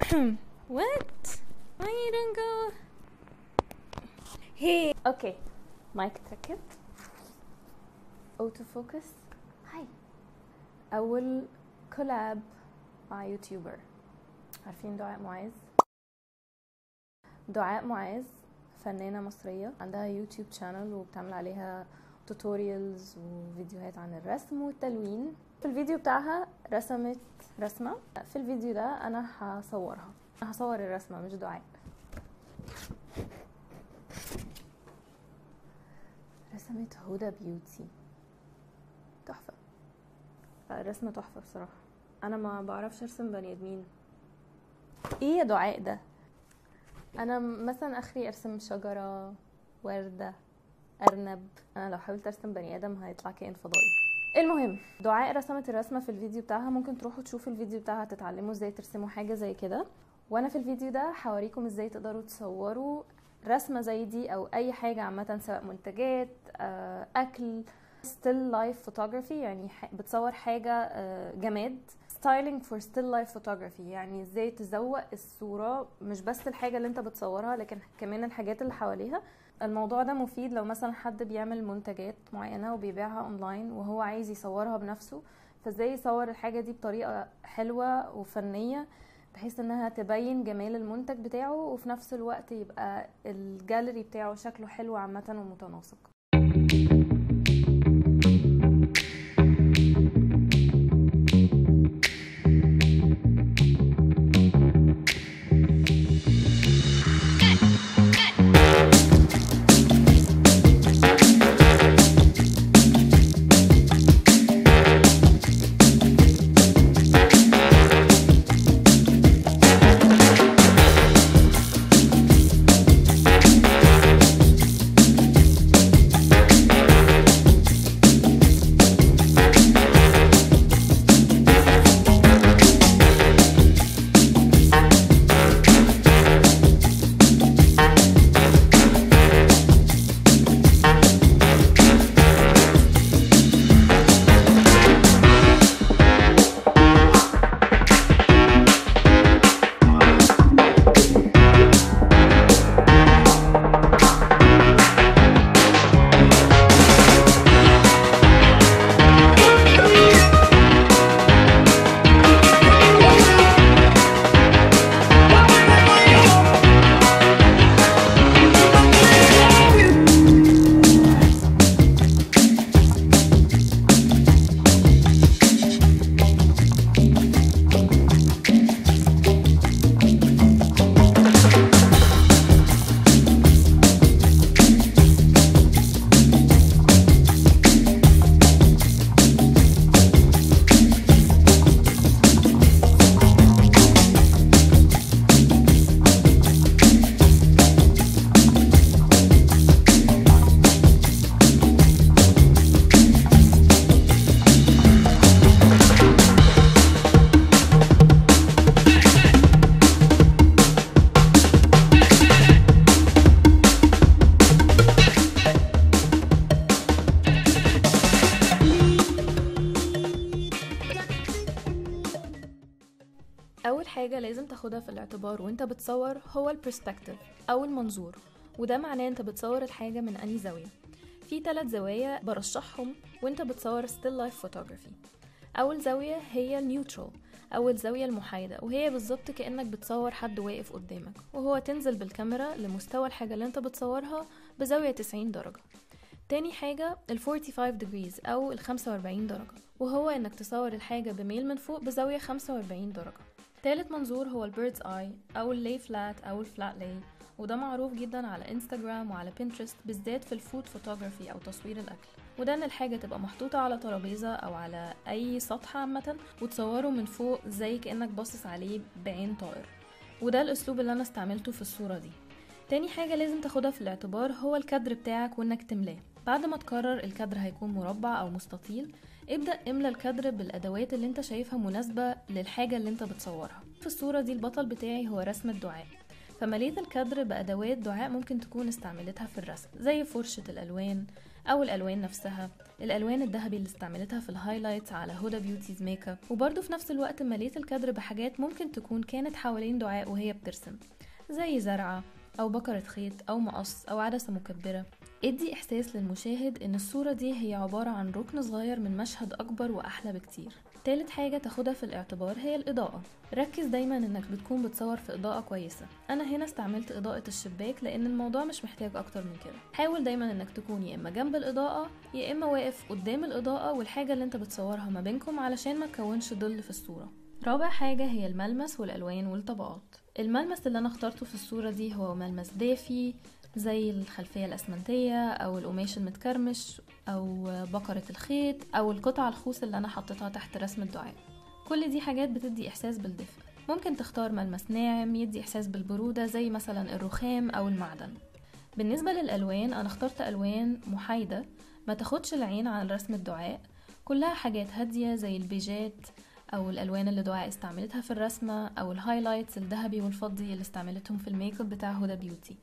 what? Why you don't go? Hey. Okay. مايك تركب. اوتو فوكس. هاي. أول كولاب مع يوتيوبر. عارفين دعاء معاذ؟ دعاء معاذ فنانة مصرية عندها يوتيوب شانل وبتعمل عليها توتوريالز وفيديوهات عن الرسم والتلوين في الفيديو بتاعها رسمت رسمة في الفيديو ده أنا هصورها أنا هصور الرسمة مش دعاء رسمت هدى بيوتي تحفة الرسمة تحفة بصراحة أنا ما بعرفش أرسم بني آدمين إيه يا دعاء ده انا مثلا اخري ارسم شجره ورده ارنب انا لو حاولت ارسم بني ادم هيطلع كائن فضائي المهم دعاء رسمت الرسمه في الفيديو بتاعها ممكن تروحوا تشوفوا الفيديو بتاعها تتعلموا ازاي ترسموا حاجه زي كده وانا في الفيديو ده هوريكم ازاي تقدروا تصوروا رسمه زي دي او اي حاجه عامه سواء منتجات اكل ستيل لايف فوتوغرافي يعني بتصور حاجه جماد ستايلينج فور ستيل لايف فوتوغرافي يعني ازاي تزوق الصوره مش بس الحاجه اللي انت بتصورها لكن كمان الحاجات اللي حواليها الموضوع ده مفيد لو مثلا حد بيعمل منتجات معينه وبيبيعها اونلاين وهو عايز يصورها بنفسه فازاي يصور الحاجه دي بطريقه حلوه وفنيه بحيث انها تبين جمال المنتج بتاعه وفي نفس الوقت يبقى الجاليري بتاعه شكله حلو عامه ومتناسق أول حاجة لازم تاخدها في الاعتبار وانت بتصور هو البرسبكتيف أو المنظور وده معناه انت بتصور الحاجة من أنهي زاوية في ثلاث زوايا برشحهم وانت بتصور ستيل لايف فوتوغرافي أول زاوية هي النيوترال أو الزاوية المحايدة وهي بالظبط كأنك بتصور حد واقف قدامك وهو تنزل بالكاميرا لمستوى الحاجة اللي انت بتصورها بزاوية 90 درجة تاني حاجة ال 45 degrees أو ال 45 درجة وهو إنك تصور الحاجة بميل من فوق بزاوية 45 درجة تالت منظور هو البيردز اي او اللي فلات او الفلات لاي وده معروف جدا على انستجرام وعلى بنترست بالذات في الفود فوتوغرافي او تصوير الاكل وده ان الحاجه تبقى محطوطه على ترابيزه او على اي سطح عامه وتصوره من فوق زي كانك باصص عليه بعين طائر وده الاسلوب اللي انا استعملته في الصوره دي تاني حاجة لازم تاخدها في الاعتبار هو الكادر بتاعك وانك تملاه بعد ما تقرر الكادر هيكون مربع او مستطيل ابدأ املى الكادر بالادوات اللي انت شايفها مناسبة للحاجة اللي انت بتصورها في الصورة دي البطل بتاعي هو رسمة دعاء فمليت الكادر بأدوات دعاء ممكن تكون استعملتها في الرسم زي فرشة الألوان او الالوان نفسها الالوان الذهبي اللي استعملتها في الهايلايتس على هدى بيوتيز ميك اب وبرضه في نفس الوقت مليت الكادر بحاجات ممكن تكون كانت حوالين دعاء وهي بترسم زي زرعه او بكرة خيط او مقص او عدسة مكبرة ادي احساس للمشاهد ان الصورة دي هي عبارة عن ركن صغير من مشهد اكبر واحلى بكتير تالت حاجة تاخدها في الاعتبار هي الإضاءة ركز دايما انك بتكون بتصور في إضاءة كويسة أنا هنا استعملت إضاءة الشباك لأن الموضوع مش محتاج أكتر من كده حاول دايما انك تكون يا إما جنب الإضاءة يا إما واقف قدام الإضاءة والحاجة اللي انت بتصورها ما بينكم علشان ما تكونش ظل في الصورة رابع حاجة هي الملمس والألوان والطبقات الملمس اللي أنا اخترته في الصورة دي هو ملمس دافي زي الخلفية الأسمنتية أو القماش المتكرمش أو بقرة الخيط أو القطع الخوص اللي أنا حطيتها تحت رسم الدعاء كل دي حاجات بتدي إحساس بالدفء ممكن تختار ملمس ناعم يدي إحساس بالبرودة زي مثلا الرخام أو المعدن بالنسبة للألوان أنا اخترت ألوان محايدة ما تاخدش العين عن رسم الدعاء كلها حاجات هادية زي البيجات او الالوان اللي دعاء استعملتها في الرسمه او الهايلايتس الذهبي والفضي اللي استعملتهم في الميك اب بتاع هدى بيوتي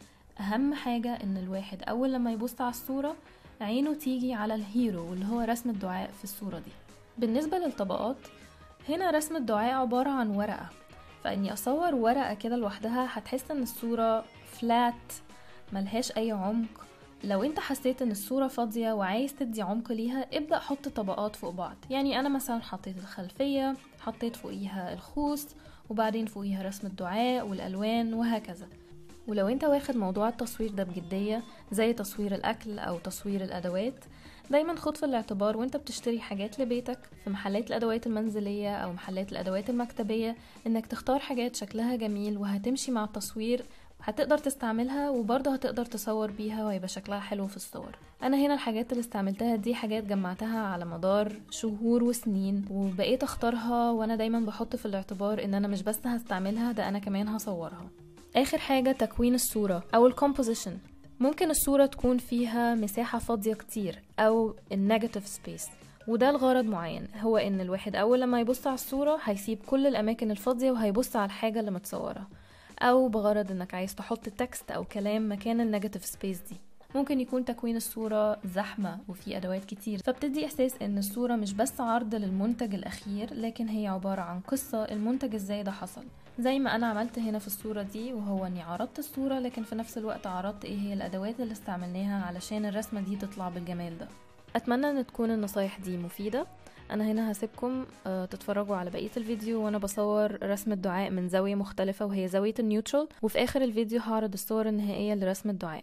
اهم حاجه ان الواحد اول لما يبص على الصوره عينه تيجي على الهيرو واللي هو رسم الدعاء في الصوره دي بالنسبه للطبقات هنا رسم الدعاء عباره عن ورقه فاني اصور ورقه كده لوحدها هتحس ان الصوره فلات ملهاش اي عمق لو انت حسيت ان الصورة فاضية وعايز تدي عمق ليها ابدأ حط طبقات فوق بعض يعني انا مثلا حطيت الخلفية حطيت فوقيها الخوص وبعدين فوقيها رسم الدعاء والالوان وهكذا ولو انت واخد موضوع التصوير ده بجدية زي تصوير الاكل او تصوير الادوات دايما خد في الاعتبار وانت بتشتري حاجات لبيتك في محلات الادوات المنزلية او محلات الادوات المكتبية انك تختار حاجات شكلها جميل وهتمشي مع التصوير هتقدر تستعملها وبرضه هتقدر تصور بيها ويبقى شكلها حلو في الصور انا هنا الحاجات اللي استعملتها دي حاجات جمعتها على مدار شهور وسنين وبقيت اختارها وانا دايما بحط في الاعتبار ان انا مش بس هستعملها ده انا كمان هصورها اخر حاجة تكوين الصورة او الكومبوزيشن ممكن الصورة تكون فيها مساحة فاضية كتير او النيجاتيف سبيس وده لغرض معين هو ان الواحد اول لما يبص على الصورة هيسيب كل الاماكن الفاضية وهيبص على الحاجة اللي متصورة او بغرض انك عايز تحط تكست او كلام مكان النيجاتيف سبيس دي ممكن يكون تكوين الصورة زحمة وفي أدوات كتير فبتدي إحساس إن الصورة مش بس عرض للمنتج الأخير لكن هي عبارة عن قصة المنتج إزاي ده حصل زي ما أنا عملت هنا في الصورة دي وهو إني عرضت الصورة لكن في نفس الوقت عرضت إيه هي الأدوات اللي استعملناها علشان الرسمة دي تطلع بالجمال ده أتمنى إن تكون النصايح دي مفيدة انا هنا هسيبكم آه، تتفرجوا على بقيه الفيديو وانا بصور رسم الدعاء من زاويه مختلفه وهي زاويه النيوترال وفي اخر الفيديو هعرض الصور النهائيه لرسم الدعاء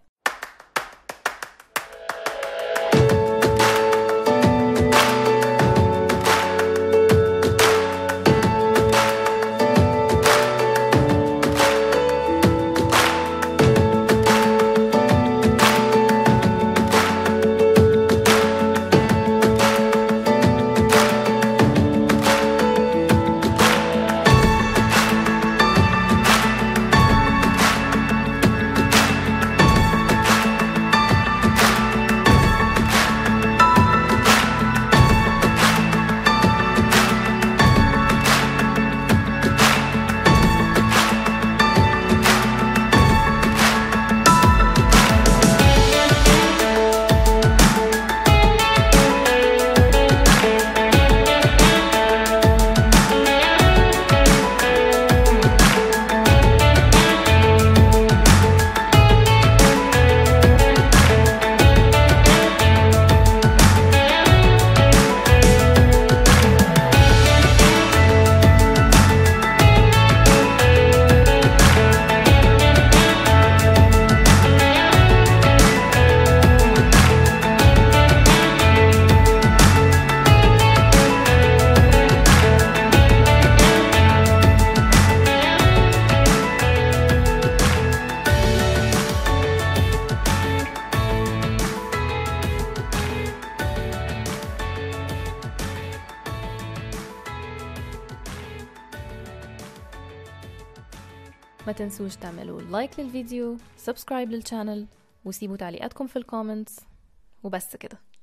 ما تنسوش تعملوا لايك للفيديو سبسكرايب للشانل وسيبوا تعليقاتكم في الكومنتس وبس كده